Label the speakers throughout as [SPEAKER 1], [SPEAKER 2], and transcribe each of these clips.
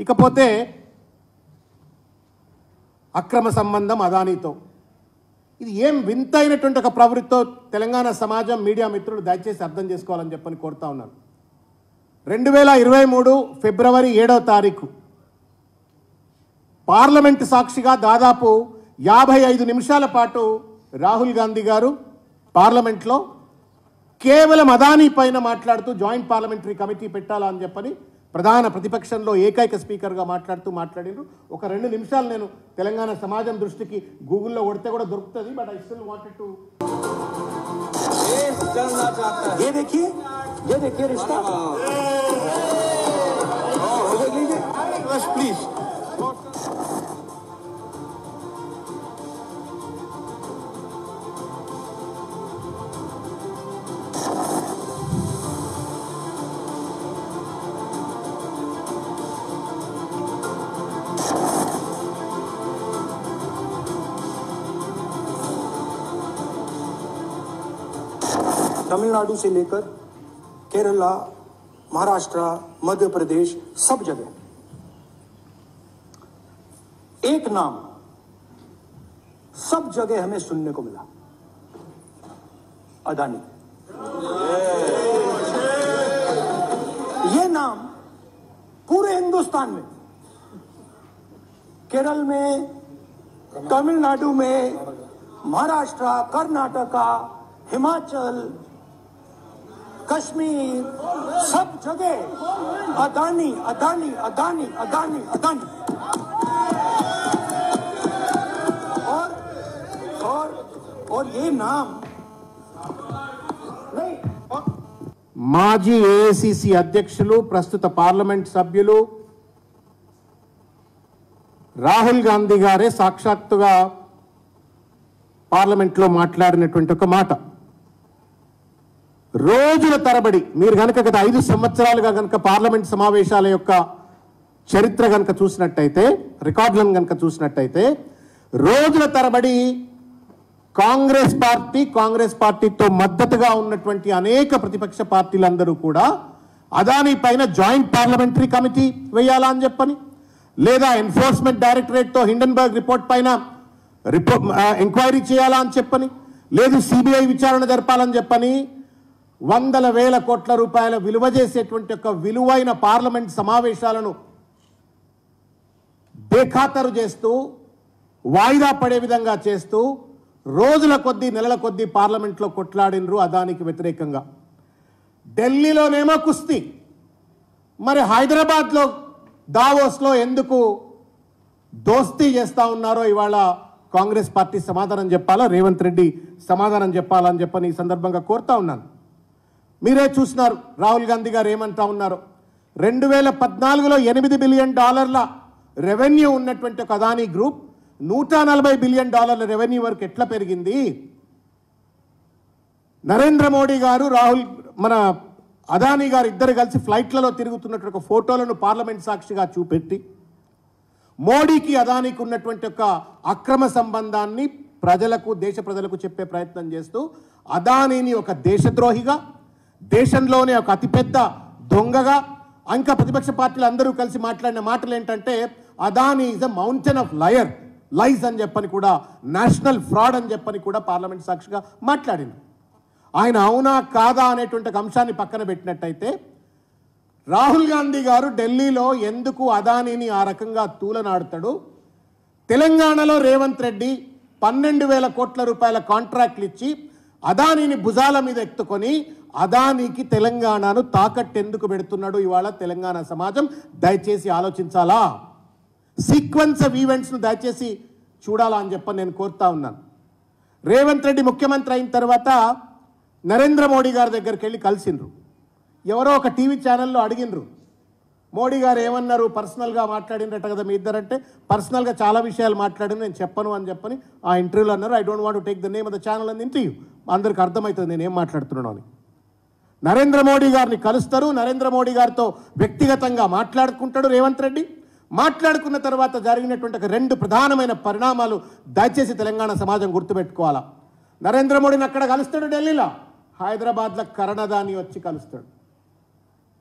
[SPEAKER 1] ఇకపోతే అక్రమ సంబంధం అదానీతో ఇది ఏం వింతైనటువంటి ఒక ప్రవృత్తితో తెలంగాణ సమాజం మీడియా మిత్రులు దయచేసి అర్థం చేసుకోవాలని చెప్పని కోరుతా ఉన్నాను రెండు వేల ఇరవై మూడు ఫిబ్రవరి ఏడవ తారీఖు పార్లమెంటు సాక్షిగా దాదాపు యాభై ఐదు నిమిషాల పాటు రాహుల్ గాంధీ గారు పార్లమెంట్లో కేవలం అదానీ పైన మాట్లాడుతూ జాయింట్ పార్లమెంటరీ కమిటీ పెట్టాలా అని చెప్పని ప్రధాన ప్రతిపక్షంలో ఏకైక స్పీకర్గా మాట్లాడుతూ మాట్లాడిండ్రు ఒక రెండు నిమిషాలు నేను తెలంగాణ సమాజం దృష్టికి గూగుల్లో కొడితే కూడా దొరుకుతుంది but I still wanted to
[SPEAKER 2] देश चलना चाहता है
[SPEAKER 3] ये देखिए ये देखिए रिश्ता देख लीजिए बस प्लीज तमिलनाडु से लेकर केरला महाराष्ट्र मध्य प्रदेश सब जगह एक नाम सब जगह हमें सुनने को मिला अदानी ये नाम पूरे हिंदुस्तान में केरल में तमिलनाडु में महाराष्ट्र कर्नाटका हिमाचल कश्मीर सब जगह अदानी अदानी अदानी अदानी अदानी और और और ये नाम नहीं और
[SPEAKER 1] మాజీ ఏఐసిసి అధ్యక్షులు ప్రస్తుత పార్లమెంట్ సభ్యులు రాహుల్ గాంధీ గారే సాక్షాత్తుగా పార్లమెంట్లో మాట్లాడినటువంటి ఒక మాట రోజుల తరబడి మీరు కనుక గత ఐదు సంవత్సరాలుగా కనుక పార్లమెంట్ సమావేశాల యొక్క చరిత్ర కనుక చూసినట్టయితే రికార్డులను కనుక చూసినట్టయితే రోజుల తరబడి కాంగ్రెస్ పార్టీ కాంగ్రెస్ పార్టీతో మద్దతుగా ఉన్నటువంటి అనేక ప్రతిపక్ష పార్టీలందరూ కూడా అదానీ పైన జాయింట్ పార్లమెంటరీ కమిటీ వేయాలా అని చెప్పని లేదా ఎన్ఫోర్స్మెంట్ డైరెక్టరేట్తో హిండన్బర్గ్ రిపోర్ట్ పైన రిపోర్ట్ ఎంక్వైరీ చేయాలా అని చెప్పని లేదు సిబిఐ విచారణ జరపాలని చెప్పని వందల వేల కోట్ల రూపాయల విలువ చేసేటువంటి ఒక విలువైన పార్లమెంట్ సమావేశాలను బేఖాతరు చేస్తూ వాయిదా పడే విధంగా చేస్తూ రోజుల కొద్దీ నెలల కొద్దీ పార్లమెంట్లో కొట్లాడినరు అదానికి వ్యతిరేకంగా ఢిల్లీలోనేమో కుస్తీ మరి హైదరాబాద్లో దావోస్లో ఎందుకు దోస్తీ చేస్తా ఉన్నారో ఇవాళ కాంగ్రెస్ పార్టీ సమాధానం చెప్పాలా రేవంత్ రెడ్డి సమాధానం చెప్పాలని చెప్పని ఈ సందర్భంగా కోరుతా ఉన్నాను మీరే చూసినారు రాహుల్ గాంధీ గారు ఏమంటా ఉన్నారు రెండు వేల పద్నాలుగులో ఎనిమిది బిలియన్ డాలర్ల రెవెన్యూ ఉన్నటువంటి ఒక అదానీ గ్రూప్ నూట నలభై బిలియన్ డాలర్ల రెవెన్యూ వరకు ఎట్లా పెరిగింది నరేంద్ర మోడీ గారు రాహుల్ మన అదానీ గారు ఇద్దరు కలిసి ఫ్లైట్లలో తిరుగుతున్నటువంటి ఒక ఫోటోలను పార్లమెంట్ సాక్షిగా చూపెట్టి మోడీకి అదానికి ఉన్నటువంటి ఒక అక్రమ సంబంధాన్ని ప్రజలకు దేశ ప్రజలకు చెప్పే ప్రయత్నం చేస్తూ అదానీని ఒక దేశద్రోహిగా దేశంలోనే ఒక అతిపెద్ద దొంగగా ఇంకా ప్రతిపక్ష పార్టీలు అందరూ కలిసి మాట్లాడిన మాటలు ఏంటంటే Adani is a mountain of liar lies అని చెప్పని కూడా నేషనల్ ఫ్రాడ్ అని చెప్పని కూడా పార్లమెంట్ సాక్షిగా మాట్లాడింది ఆయన అవునా కాదా అనేటువంటి ఒక అంశాన్ని పక్కన పెట్టినట్టయితే రాహుల్ గాంధీ గారు ఢిల్లీలో ఎందుకు అదానీని ఆ రకంగా తూలనాడుతాడు తెలంగాణలో రేవంత్ రెడ్డి పన్నెండు వేల కోట్ల రూపాయల కాంట్రాక్ట్లు ఇచ్చి అదానీని భుజాల మీద ఎత్తుకొని అదానీకి తెలంగాణను తాకట్టెందుకు పెడుతున్నాడు ఇవాళ తెలంగాణ సమాజం దయచేసి ఆలోచించాలా సీక్వెన్స్ ఆఫ్ ఈవెంట్స్ను దయచేసి చూడాలా అని చెప్పని నేను కోరుతా ఉన్నాను రేవంత్ రెడ్డి ముఖ్యమంత్రి అయిన తర్వాత నరేంద్ర మోడీ గారి దగ్గరికి వెళ్ళి కలిసిండ్రు ఎవరో ఒక టీవీ ఛానల్లో అడిగినరు మోడీ గారు ఏమన్నారు పర్సనల్గా మాట్లాడినట్ట కదా మీ ఇద్దరంటే పర్సనల్గా చాలా విషయాలు మాట్లాడిన నేను చెప్పను అని చెప్పని ఆ ఇంటర్వ్యూలో అన్నారు I don't want take the name of the channel అని ఇంటర్వ్యూ అందరికి అర్థమవుతుంది నేను ఏం మాట్లాడుతున్నాను అని నరేంద్ర మోడీ గారిని కలుస్తారు నరేంద్ర మోడీ గారితో వ్యక్తిగతంగా మాట్లాడుకుంటాడు రేవంత్ రెడ్డి మాట్లాడుకున్న తర్వాత జరిగినటువంటి ఒక రెండు ప్రధానమైన పరిణామాలు దయచేసి తెలంగాణ సమాజం గుర్తుపెట్టుకోవాలా నరేంద్ర మోడీని అక్కడ కలుస్తాడు ఢిల్లీలో హైదరాబాద్లో కరణదాని వచ్చి కలుస్తాడు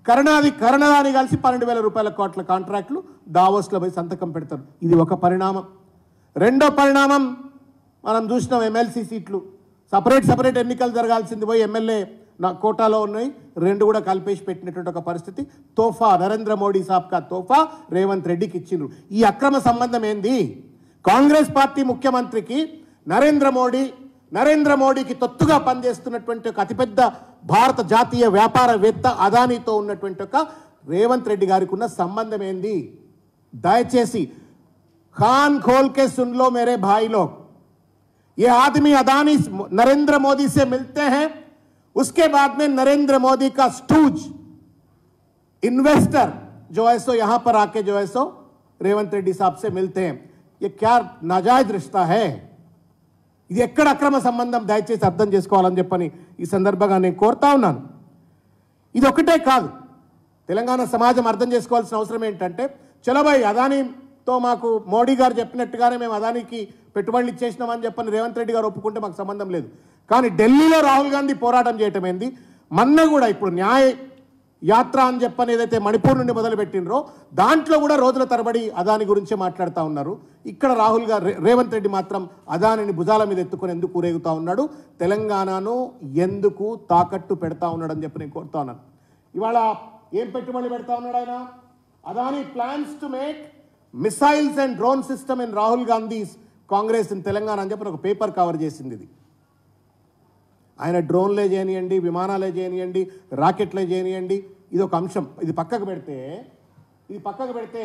[SPEAKER 1] కరుణాది కరుణదాని కలిసి పన్నెండు వేల రూపాయల కోట్ల కాంట్రాక్టులు దావోస్లో పోయి సంతకం పెడతారు ఇది ఒక పరిణామం రెండో పరిణామం మనం చూసినాం ఎమ్మెల్సీ సీట్లు సపరేట్ సపరేట్ ఎన్నికలు జరగాల్సింది పోయి ఎమ్మెల్యే నా కోటాలో ఉన్నాయి రెండు కూడా కలిపేసి పెట్టినటువంటి ఒక పరిస్థితి తోఫా నరేంద్ర మోడీ సాబ్ కా తోఫా రేవంత్ రెడ్డికి ఇచ్చిండ్రు ఈ అక్రమ సంబంధం ఏంది కాంగ్రెస్ పార్టీ ముఖ్యమంత్రికి నరేంద్ర మోడీ నరేంద్ర మోడీకి తొత్తుగా పనిచేస్తున్నటువంటి ఒక అతిపెద్ద భారత జాతీయ వ్యాపారవేత్త అదానీతో ఉన్నటువంటి ఒక రేవంత్ రెడ్డి గారికి ఉన్న సంబంధం ఏంది దయచేసి खान खोल के सुन लो मेरे भाई लोग ये आदमी अदानी नरेंद्र मोदी से मिलते हैं उसके बाद में नरेंद्र मोदी का स्टूज इन्वेस्टर जो है सो यहां पर आके जो है सो रेवंत रेड्डी साहब से मिलते हैं ये क्या नाजायज रिश्ता है ఇది ఎక్కడ అక్రమ సంబంధం దయచేసి అర్థం చేసుకోవాలని చెప్పని ఈ సందర్భంగా నేను కోరుతా ఉన్నాను ఇది ఒకటే కాదు తెలంగాణ సమాజం అర్థం చేసుకోవాల్సిన అవసరం ఏంటంటే చలబాయ్ అదానీతో మాకు మోడీ గారు చెప్పినట్టుగానే మేము అదానికి పెట్టుబడులు ఇచ్చేసినామని చెప్పని రేవంత్ రెడ్డి గారు ఒప్పుకుంటే మాకు సంబంధం లేదు కానీ ఢిల్లీలో రాహుల్ గాంధీ పోరాటం చేయటం ఏంది మొన్న కూడా ఇప్పుడు న్యాయ యాత్ర అని చెప్పని ఏదైతే మణిపూర్ నుండి మొదలు పెట్టినరో దాంట్లో కూడా రోజుల తరబడి అదాని గురించే మాట్లాడుతూ ఉన్నారు ఇక్కడ రాహుల్ గారు రే- రేవంత్ రెడ్డి మాత్రం అదానిని భుజాల మీద ఎత్తుకొని ఎందుకు ఊరేగుతా ఉన్నాడు తెలంగాణను ఎందుకు తాకట్టు పెడతా ఉన్నాడు అని చెప్పి నేను కోరుతా ఉన్నాను ఇవాళ ఏం పెట్టుబడి పెడతా ఉన్నాడు ఆయన Adani plans to make missiles and drone system in Rahul Gandhi's Congress in Telangana అని చెప్పి ఒక పేపర్ కవర్ చేసింది ఇది ఆయన డ్రోన్లే చేయనియండి విమానాలే చేయనియండి రాకెట్లే చేయనియండి ఇది ఒక అంశం ఇది పక్కకు పెడితే ఇది పక్కకు పెడితే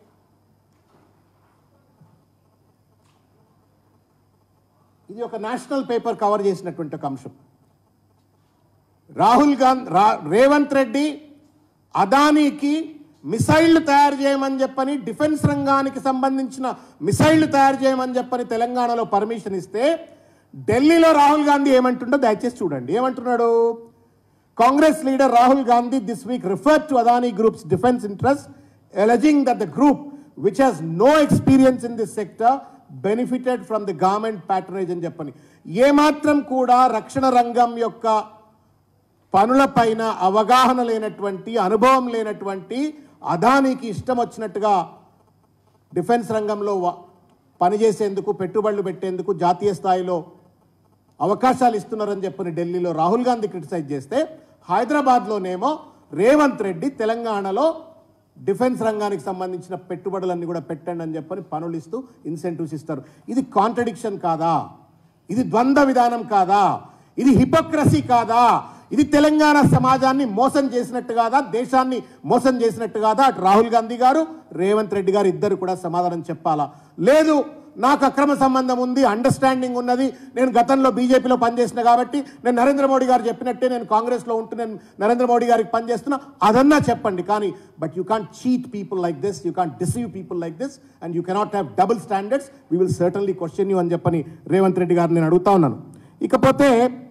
[SPEAKER 1] ఇది ఒక నేషనల్ పేపర్ కవర్ చేసినటువంటి ఒక అంశం రాహుల్ గాంధీ రా రేవంత్ రెడ్డి అదానీకి మిసైళ్లు తయారు చేయమని చెప్పని డిఫెన్స్ రంగానికి సంబంధించిన మిసైళ్లు తయారు చేయమని చెప్పని తెలంగాణలో పర్మిషన్ ఇస్తే ఢిల్లీలో రాహుల్ గాంధీ ఏమంటుండో దయచేసి చూడండి ఏమంటున్నాడు Congress leader Rahul Gandhi this week refer to Adani group's defence interest alleging that the group which has no experience in this sector benefited from the government patronage అని చెప్పని ఏమాత్రం కూడా రక్షణ రంగం యొక్క పనులపైన అవగాహన లేనటువంటి అనుభవం లేనటువంటి అదానికి ఇష్టం వచ్చినట్టుగా డిఫెన్స్ రంగంలో వ- పనిచేసేందుకు పెట్టుబడులు పెట్టేందుకు జాతీయ స్థాయిలో అవకాశాలు ఇస్తున్నారని చెప్పని ఢిల్లీలో రాహుల్ గాంధీ క్రిటిసైజ్ చేస్తే హైదరాబాద్లోనేమో రేవంత్ రెడ్డి తెలంగాణలో డిఫెన్స్ రంగానికి సంబంధించిన పెట్టుబడులన్నీ కూడా పెట్టండి అని చెప్పని పనులు ఇస్తూ ఇన్సెంటివ్స్ ఇస్తారు ఇది కాంట్రడిక్షన్ కాదా ఇది ద్వంద్వ విధానం కాదా ఇది హిపోక్రసీ కాదా ఇది తెలంగాణ సమాజాన్ని మోసం చేసినట్టు కాదా దేశాన్ని మోసం చేసినట్టు కాదా అటు రాహుల్ గాంధీ గారు రేవంత్ రెడ్డి గారు ఇద్దరు కూడా సమాధానం చెప్పాలా లేదు నాకు అక్రమ సంబంధం ఉంది అండర్స్టాండింగ్ ఉన్నది నేను గతంలో బీజేపీలో పనిచేసిన కాబట్టి నేను నరేంద్ర మోడీ గారు చెప్పినట్టే నేను కాంగ్రెస్లో ఉంటూ నేను నరేంద్ర మోడీ గారికి పనిచేస్తున్నా అదన్నా చెప్పండి కానీ but you can't cheat people like this you can't deceive people like this and you cannot have double standards we will certainly question you అని చెప్పని రేవంత్ రెడ్డి గారు నేను అడుగుతా ఉన్నాను ఇకపోతే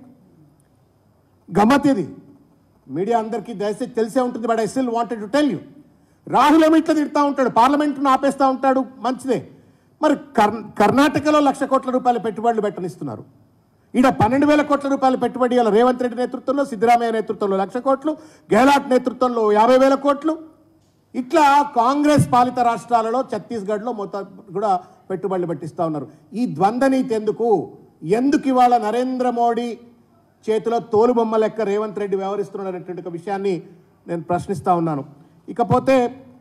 [SPEAKER 1] గమ్మత్ ఇది మీడియా అందరికీ దయచేసి తెలిసే ఉంటుంది but I still wanted to tell you Rahul ఏమో ఇట్లా తిడతా ఉంటాడు పార్లమెంట్ను ఆపేస్తూ ఉంటాడు మంచిదే మరి కర్ కర్ణాటకలో లక్ష కోట్ల రూపాయల పెట్టుబడులు పెట్టనిస్తున్నారు ఈడ పన్నెండు వేల కోట్ల రూపాయల పెట్టుబడి ఇవాళ రేవంత్ రెడ్డి నేతృత్వంలో సిద్ధరామయ్య నేతృత్వంలో లక్ష కోట్లు గెహ్లాట్ నేతృత్వంలో యాభై వేల కోట్లు ఇట్లా కాంగ్రెస్ పాలిత రాష్ట్రాలలో ఛత్తీస్గఢ్లో మొత్తం కూడా పెట్టుబడులు పెట్టిస్తూ ఉన్నారు ఈ ద్వంద్వ నీతి ఎందుకు ఎందుకు ఇవాళ నరేంద్ర మోడీ చేతిలో తోలుబొమ్మ లెక్క రేవంత్ రెడ్డి వ్యవహరిస్తున్నాడు అనేటువంటి ఒక విషయాన్ని నేను ప్రశ్నిస్తా ఉన్నాను ఇకపోతే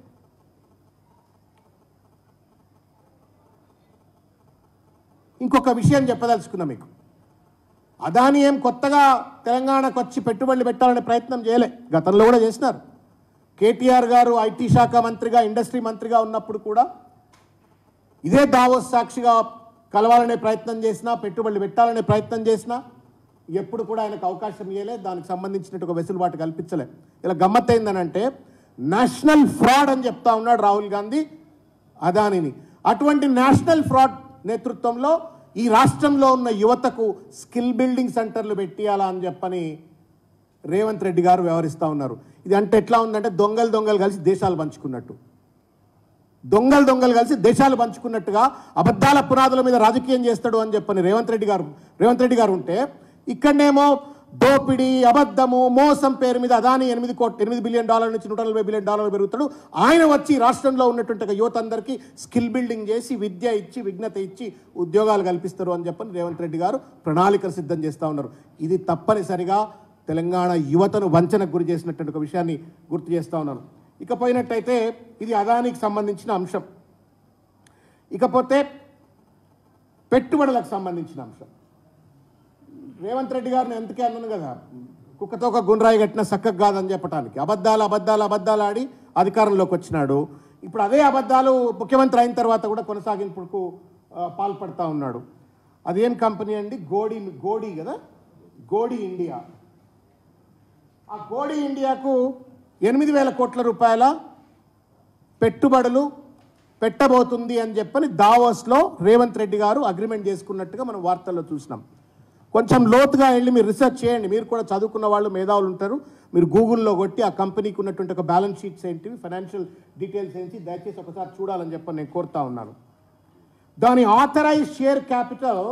[SPEAKER 1] ఇంకొక విషయం చెప్పదలుచుకున్నా మీకు అదాని ఏం కొత్తగా తెలంగాణకు వచ్చి పెట్టుబడులు పెట్టాలనే ప్రయత్నం చేయలే గతంలో కూడా చేసినారు కేటీఆర్ గారు ఐటీ శాఖ మంత్రిగా ఇండస్ట్రీ మంత్రిగా ఉన్నప్పుడు కూడా ఇదే దావోస్ సాక్షిగా కలవాలనే ప్రయత్నం చేసినా పెట్టుబడులు పెట్టాలనే ప్రయత్నం చేసినా ఎప్పుడు కూడా ఆయనకు అవకాశం ఇవ్వలే దానికి సంబంధించినట్టు ఒక వెసులుబాటు కల్పించలే ఇలా గమ్మత్ అయిందనంటే నేషనల్ ఫ్రాడ్ అని చెప్తా ఉన్నాడు రాహుల్ గాంధీ అదానిని అటువంటి నేషనల్ ఫ్రాడ్ నేతృత్వంలో ఈ రాష్ట్రంలో ఉన్న యువతకు స్కిల్ బిల్డింగ్ సెంటర్లు పెట్టియాలా అని చెప్పని రేవంత్ రెడ్డి గారు వ్యవహరిస్తూ ఉన్నారు ఇది అంటే ఎట్లా ఉందంటే దొంగలు దొంగలు కలిసి దేశాలు పంచుకున్నట్టు దొంగలు దొంగలు కలిసి దేశాలు పంచుకున్నట్టుగా అబద్ధాల పునాదుల మీద రాజకీయం చేస్తాడు అని చెప్పని రేవంత్ రెడ్డి గారు రేవంత్ రెడ్డి గారు ఉంటే ఇక్కడనేమో దోపిడీ అబద్ధము మోసం పేరు మీద అదాని ఎనిమిది కోట్ ఎనిమిది బిలియన్ డాలర్ నుంచి నూట నలభై బిలియన్ డాలర్లు పెరుగుతాడు ఆయన వచ్చి రాష్ట్రంలో ఉన్నటువంటి ఒక యువత అందరికీ స్కిల్ బిల్డింగ్ చేసి విద్య ఇచ్చి విఘ్నత ఇచ్చి ఉద్యోగాలు కల్పిస్తారు అని చెప్పని రేవంత్ రెడ్డి గారు ప్రణాళికలు సిద్ధం చేస్తూ ఉన్నారు ఇది తప్పనిసరిగా తెలంగాణ యువతను వంచనకు గురి చేసినటువంటి ఒక విషయాన్ని గుర్తు చేస్తూ ఉన్నాను ఇక పోయినట్టయితే ఇది అదానికి సంబంధించిన అంశం ఇకపోతే పెట్టుబడులకు సంబంధించిన అంశం రేవంత్ రెడ్డి గారిని ఎందుకే అన్నాను కదా కుక్కతో ఒక గుండ్రాయి కట్టిన చక్కగా కాదని చెప్పడానికి అబద్ధాలు అబద్ధాలు అబద్ధాలు ఆడి అధికారంలోకి వచ్చినాడు ఇప్పుడు అదే అబద్ధాలు ముఖ్యమంత్రి అయిన తర్వాత కూడా కొనసాగింపుకు ఆ, పాల్పడతా ఉన్నాడు అదేం కంపెనీ అండి గోడి గోడి కదా గోడి ఇండియా ఆ గోడి ఇండియాకు ఎనిమిది వేల కోట్ల రూపాయల పెట్టుబడులు పెట్టబోతుంది అని చెప్పని దావోస్లో రేవంత్ రెడ్డి గారు అగ్రిమెంట్ చేసుకున్నట్టుగా మనం వార్తల్లో చూసినాం కొంచెం లోతుగా వెళ్ళి మీరు రీసెర్చ్ చేయండి మీరు కూడా చదువుకున్న వాళ్ళు మేధావులు ఉంటారు మీరు గూగుల్లో కొట్టి ఆ కంపెనీకి ఉన్నటువంటి ఒక బ్యాలెన్స్ షీట్స్ ఏంటివి ఫైనాన్షియల్ డీటెయిల్స్ ఏంటి దయచేసి ఒకసారి చూడాలని చెప్పని నేను కోరుతా ఉన్నాను దాని authorise share capital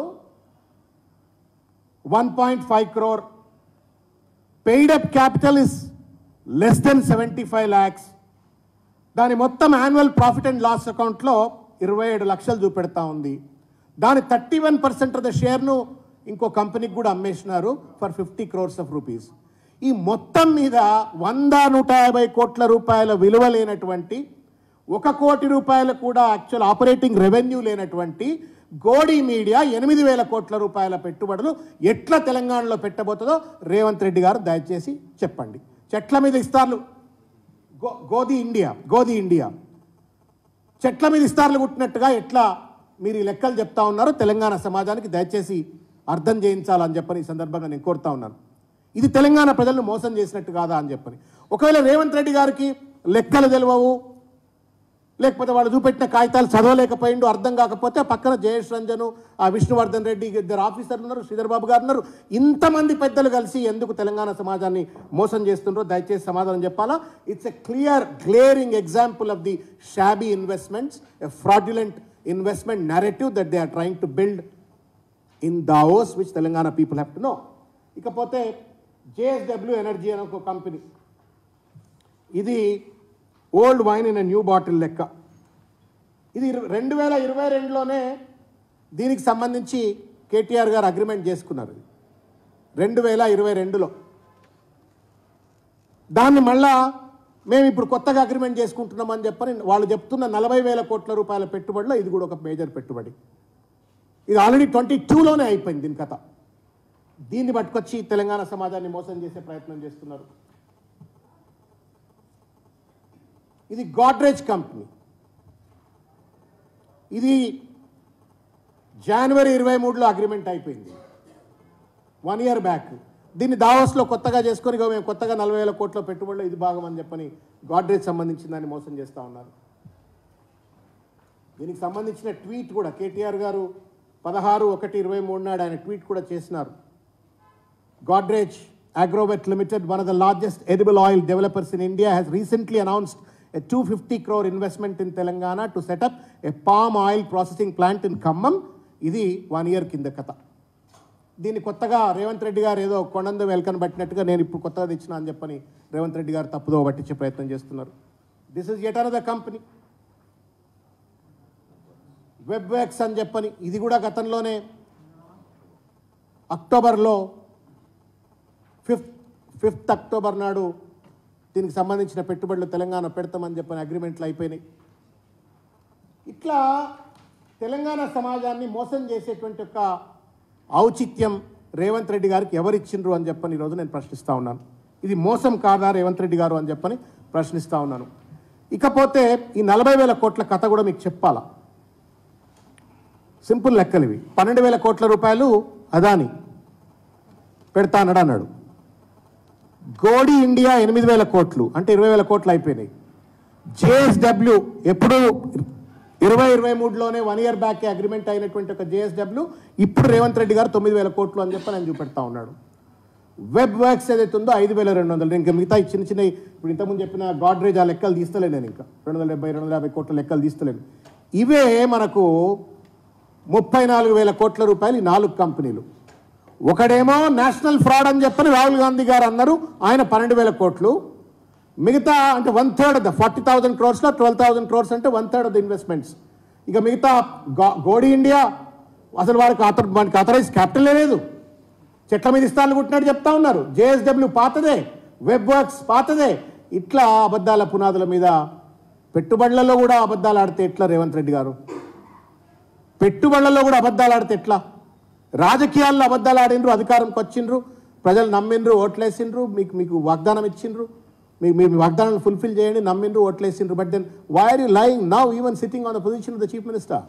[SPEAKER 1] one point five crore paid up capital is less than seventy five lakhs దాని మొత్తం యాన్యువల్ ప్రాఫిట్ అండ్ లాస్ అకౌంట్లో ఇరవై ఏడు లక్షలు చూపెడతా ఉంది దాని thirty one percent of the షేర్ను ఇంకో కంపెనీకి కూడా అమ్మేసినారు for fifty crores of rupees ఈ మొత్తం మీద వంద నూట యాభై కోట్ల రూపాయల విలువ లేనటువంటి ఒక కోటి రూపాయలు కూడా యాక్చువల్ ఆపరేటింగ్ రెవెన్యూ లేనటువంటి గోడి మీడియా ఎనిమిది వేల కోట్ల రూపాయల పెట్టుబడులు ఎట్లా తెలంగాణలో పెట్టబోతుందో రేవంత్ రెడ్డి గారు దయచేసి చెప్పండి చెట్ల మీద ఇస్తార్లు గో గోది ఇండియా గోది ఇండియా చెట్ల మీద ఇస్తార్లు కుట్టినట్టుగా ఎట్లా మీరు ఈ లెక్కలు చెప్తా ఉన్నారు తెలంగాణ సమాజానికి దయచేసి అర్థం చేయించాలని చెప్పని ఈ సందర్భంగా నేను కోరుతా ఉన్నాను ఇది తెలంగాణ ప్రజలను మోసం చేసినట్టు కాదా అని చెప్పని ఒకవేళ రేవంత్ రెడ్డి గారికి లెక్కలు తెలియవు లేకపోతే వాళ్ళు చూపెట్టిన కాగితాలు చదవలేకపోయిండు అర్థం కాకపోతే పక్కన జయేష్ రంజన్ ఆ విష్ణువర్ధన్ రెడ్డి ఇద్దరు ఆఫీసర్లు ఉన్నారు శ్రీధర్ బాబు గారు ఉన్నారు ఇంతమంది పెద్దలు కలిసి ఎందుకు తెలంగాణ సమాజాన్ని మోసం చేస్తుండ్రో దయచేసి సమాధానం చెప్పాలా it's a clear glaring example of the shabby investments a fraudulent investment narrative that they are trying to build in Davos which Telangana people have to know ఇకపోతే జేఎస్డబ్ల్యూ ఎనర్జీ అనే ఒక కంపెనీ ఇది old wine in new bottle లెక్క ఇది ఇరు- రెండు వేల ఇరవై రెండులోనే దీనికి సంబంధించి కేటీఆర్ గారు అగ్రిమెంట్ చేసుకున్నారు రెండు వేల ఇరవై రెండులో దాన్ని మళ్ళా మేము ఇప్పుడు కొత్తగా అగ్రిమెంట్ చేసుకుంటున్నామని చెప్పని వాళ్ళు చెప్తున్న నలభై వేల కోట్ల రూపాయల పెట్టుబడిలో ఇది కూడా ఒక మేజర్ పెట్టుబడి ఇది ఆల్రెడీ ట్వంటీ టూలోనే అయిపోయింది దీని కథ దీన్ని పట్టుకొచ్చి తెలంగాణ సమాజాన్ని మోసం చేసే ప్రయత్నం చేస్తున్నారు ఇది గాడ్రేజ్ కంపెనీ ఇది జనవరి ఇరవై మూడులో అగ్రిమెంట్ అయిపోయింది వన్ ఇయర్ బ్యాక్ దీన్ని దావోస్లో కొత్తగా చేసుకొని ఇగో మేము కొత్తగా నలభై వేల కోట్ల పెట్టుబడులు ఇది భాగం అని చెప్పని గాడ్రేజ్ సంబంధించిన దాన్ని మోసం చేస్తూ ఉన్నారు దీనికి సంబంధించిన ట్వీట్ కూడా కేటీఆర్ గారు పదహారు ఒకటి ఇరవై మూడు నాడు ఆయన ట్వీట్ కూడా చేసినారు Godrej Agrovet Limited, one of the largest edible oil developers in India, has recently announced a 250 crore investment in Telangana to set up a palm oil processing plant in Khammam. ఇది one year కింద కథ దీన్ని కొత్తగా రేవంత్ రెడ్డి గారు ఏదో కొండంద వెల్కన్ పట్టినట్టుగా నేను ఇప్పుడు కొత్తగా తెచ్చిన అని చెప్పని రేవంత్ రెడ్డి గారు తప్పుదో పట్టించే ప్రయత్నం చేస్తున్నారు this is at another company web wax అని చెప్పని ఇది కూడా గతంలోనే అక్టోబర్లో ఫిఫ్త్ ఫిఫ్త్ అక్టోబర్ నాడు దీనికి సంబంధించిన పెట్టుబడులు తెలంగాణ పెడతామని చెప్పని అగ్రిమెంట్లు అయిపోయినాయి ఇట్లా తెలంగాణ సమాజాన్ని మోసం చేసేటువంటి ఒక ఔచిత్యం రేవంత్ రెడ్డి గారికి ఎవరిచ్చిండ్రు అని చెప్పని ఈరోజు నేను ప్రశ్నిస్తా ఉన్నాను ఇది మోసం కాదా రేవంత్ రెడ్డి గారు అని చెప్పని ప్రశ్నిస్తా ఉన్నాను ఇకపోతే ఈ నలభై వేల కోట్ల కథ కూడా మీకు చెప్పాలా సింపుల్ లెక్కలు ఇవి పన్నెండు వేల కోట్ల రూపాయలు అదాని పెడతా అన్నాడు అన్నాడు గోడి ఇండియా ఎనిమిది వేల కోట్లు అంటే ఇరవై వేల కోట్లు అయిపోయినాయి జేఎస్డబ్ల్యూ ఎప్పుడు ఇరవై ఇరవై మూడులోనే వన్ ఇయర్ బ్యాక్ అగ్రిమెంట్ అయినటువంటి ఒక జేఎస్డబ్ల్యూ ఇప్పుడు రేవంత్ రెడ్డి గారు తొమ్మిది వేల కోట్లు అని చెప్పి నేను చూపెడతా ఉన్నాడు వెబ్ వర్క్స్ ఏదైతే ఉందో ఐదు వేల రెండు వందలు ఇంకా మిగతా ఈ చిన్న చిన్న ఇప్పుడు ఇంతకుముందు చెప్పిన గాడ్రేజ్ ఆ లెక్కలు తీస్తలేను నేను ఇంకా రెండు వందల డెబ్బై రెండు వందల యాభై కోట్ల లెక్కలు తీస్తలేను ఇవే మనకు ముప్పై నాలుగు వేల కోట్ల రూపాయలు ఈ నాలుగు కంపెనీలు ఒకడేమో నేషనల్ ఫ్రాడ్ అని చెప్పని రాహుల్ గాంధీ గారు అన్నారు ఆయన పన్నెండు వేల కోట్లు మిగతా అంటే one third the forty thousand క్రోర్స్లో ట్వెల్వ్ థౌసండ్ క్రోర్స్ అంటే one third of the investments ఇక మిగతా గా- గోడి ఇండియా అసలు వాడికి అతర్ వానికి అథరైజ్ క్యాపిటల్ లేదు చెట్ల మీద ఇస్తాను కుట్టినట్టు చెప్తా ఉన్నారు జేఎస్డబ్ల్యూ పాతదే వెబ్ వర్క్స్ పాతదే ఇట్లా అబద్ధాల పునాదుల మీద పెట్టుబడులలో కూడా అబద్ధాలు ఆడితే ఎట్లా రేవంత్ రెడ్డి గారు పెట్టుబడులలో కూడా అబద్ధాలు ఆడితే ఎట్లా రాజకీయాల్లో అబద్ధాలు ఆడిండ్రు అధికారంకి వచ్చిండ్రు ప్రజలు నమ్మిండ్రు ఓట్లేసిండ్రు మీకు మీకు వాగ్దానం ఇచ్చిండ్రు మీకు మీ వాగ్దానాన్ని ఫుల్ఫిల్ చేయండి నమ్మిండ్రు ఓట్లేసిండ్రు but then why are you lying now even sitting on the position of the chief minister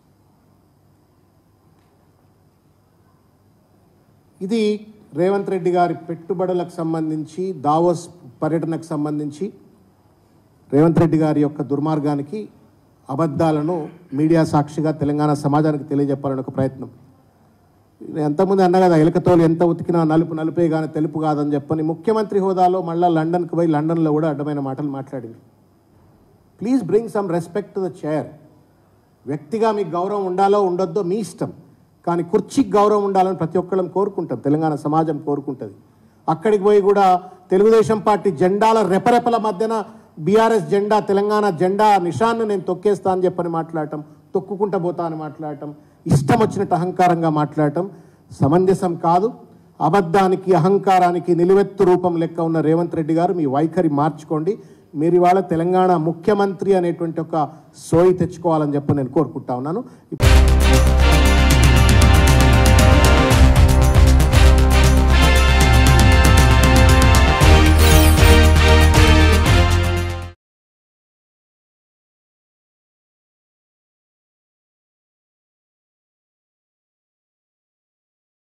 [SPEAKER 1] ఇది రేవంత్ రెడ్డి గారి పెట్టుబడులకు సంబంధించి దావోస్ పర్యటనకు సంబంధించి రేవంత్ రెడ్డి గారి యొక్క దుర్మార్గానికి అబద్ధాలను మీడియా సాక్షిగా తెలంగాణ సమాజానికి తెలియజెప్పాలని ఒక ప్రయత్నం నేను ఎంతమంది అన్నా కదా ఎలకతోలు ఎంత ఉతికినా నలుపు నలుపే కానీ తెలుపు కాదని చెప్పని ముఖ్యమంత్రి హోదాలో మళ్ళీ లండన్కి పోయి లండన్లో కూడా అడ్డమైన మాటలు మాట్లాడింది please bring some respect to the chair వ్యక్తిగా మీకు గౌరవం ఉండాలో ఉండొద్దో మీ ఇష్టం కానీ కుర్చీకి గౌరవం ఉండాలని ప్రతి ఒక్కళ్ళం కోరుకుంటాం తెలంగాణ సమాజం కోరుకుంటుంది అక్కడికి పోయి కూడా తెలుగుదేశం పార్టీ జెండాల రెపరెపల మధ్యన బీఆర్ఎస్ జెండా తెలంగాణ జెండా నిషాన్ను నేను తొక్కేస్తా అని చెప్పని మాట్లాడటం తొక్కుకుంటా పోతా అని మాట్లాడటం ఇష్టం వచ్చినట్టు అహంకారంగా మాట్లాడటం సమంజసం కాదు అబద్ధానికి అహంకారానికి నిలువెత్తు రూపం లెక్క ఉన్న రేవంత్ రెడ్డి గారు మీ వైఖరి మార్చుకోండి మీరు ఇవాళ తెలంగాణ ముఖ్యమంత్రి అనేటువంటి ఒక సోయి తెచ్చుకోవాలని చెప్పి నేను కోరుకుంటా ఉన్నాను